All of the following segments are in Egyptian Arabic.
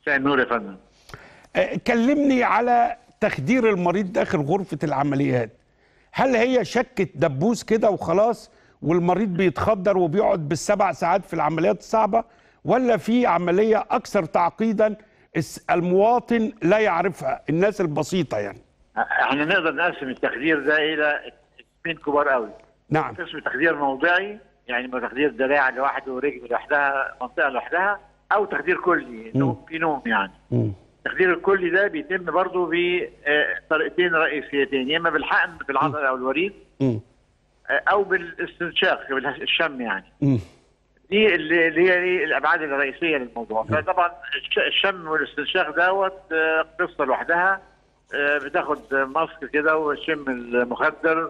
مساء النور يا فندم آه، كلمني على تخدير المريض داخل غرفة العمليات هل هي شكة دبوس كده وخلاص والمريض بيتخدر وبيقعد بالسبع ساعات في العمليات الصعبة ولا في عملية أكثر تعقيدا الس- المواطن لا يعرفها الناس البسيطة يعني احنا نقدر نقسم التخدير ده الى قسمين كبار قوي نعم قسم تخدير موضعي يعني ما تخدير دراع لوحده ورجل لوحدها منطقه لوحدها او تخدير كلي نوم في نوم يعني مم. التخدير الكلي ده بيتم برضه بطريقتين رئيسيتين يا اما بالحقن في العضله او الوريد مم. آه، او بالاستنشاق بالشم يعني مم. دي اللي اللي هي دي الابعاد الرئيسيه للموضوع فطبعا الش- الشم والاستنشاق دوت آه، قصه لوحدها آه، بتاخد ماسك كده وتشم المخدر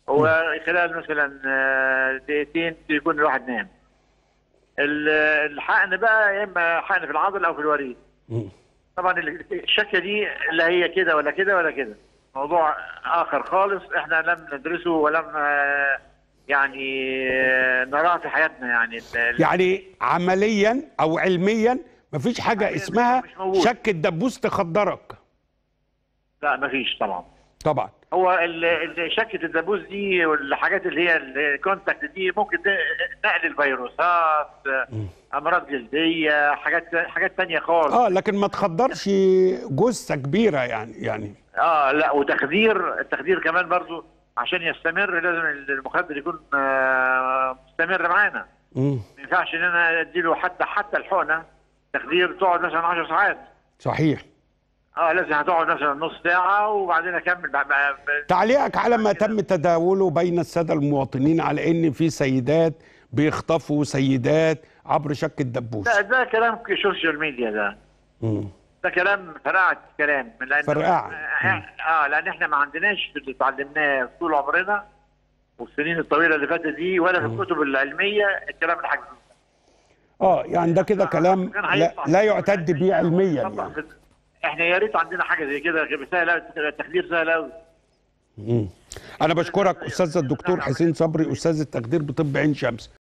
وخلال مثلا آه، دقيقتين يكون الواحد نام ال- الحقن بقى يا اما حقن في العضل او في الوريد مم. طبعا ال- الشكه دي لا هي كده ولا كده ولا كده موضوع اخر خالص احنا لم ندرسه ولم آه، يعني آه، نراه في حياتنا يعني ال- ال- يعني عمليا أو علميا مفيش حاجة عملياً اسمها مش موجود. شكة دبوس تخدرك لا مفيش طبعا طبعا هو ال- ال- شكه الدبوس دي والحاجات اللي هي الكونتاكت دي ممكن ت- نقل الفيروسات امراض جلديه حاجات حاجات تانية خالص اه لكن ما تخدرش جثة كبيرة يعني يعني اه لا وتخدير التخدير كمان برضو عشان يستمر لازم المخدر يكون آه، مستمر معانا مم. ما ينفعش ان انا اديله حتى حتى الحقنه تخدير تقعد مثلا 10 ساعات صحيح اه لازم هتقعد مثلا نص ساعه وبعدين اكمل بع- بع- ب- تعليقك على ما تم تداوله بين السادة المواطنين على ان في سيدات بيخطفوا سيدات عبر شك الدبوس ده, ده كلام في السوشيال ميديا ده مم. ده كلام فرقعة كلام لان فرقعة. اه آه، لان احنا ما عندناش في اللي اتعلمناه طول عمرنا والسنين الطويله اللي فاتت دي ولا في الكتب العلميه الكلام الحاجز اه يعني ده كده كلام كان لا, هيطلع لا يعتد به علميا طبعاً يعني. في- احنا يا ريت عندنا حاجه زي كده سهل أوي، التخدير سهل قوي مم. انا بشكرك استاذ الدكتور حسين صبري استاذ التخدير بطب عين شمس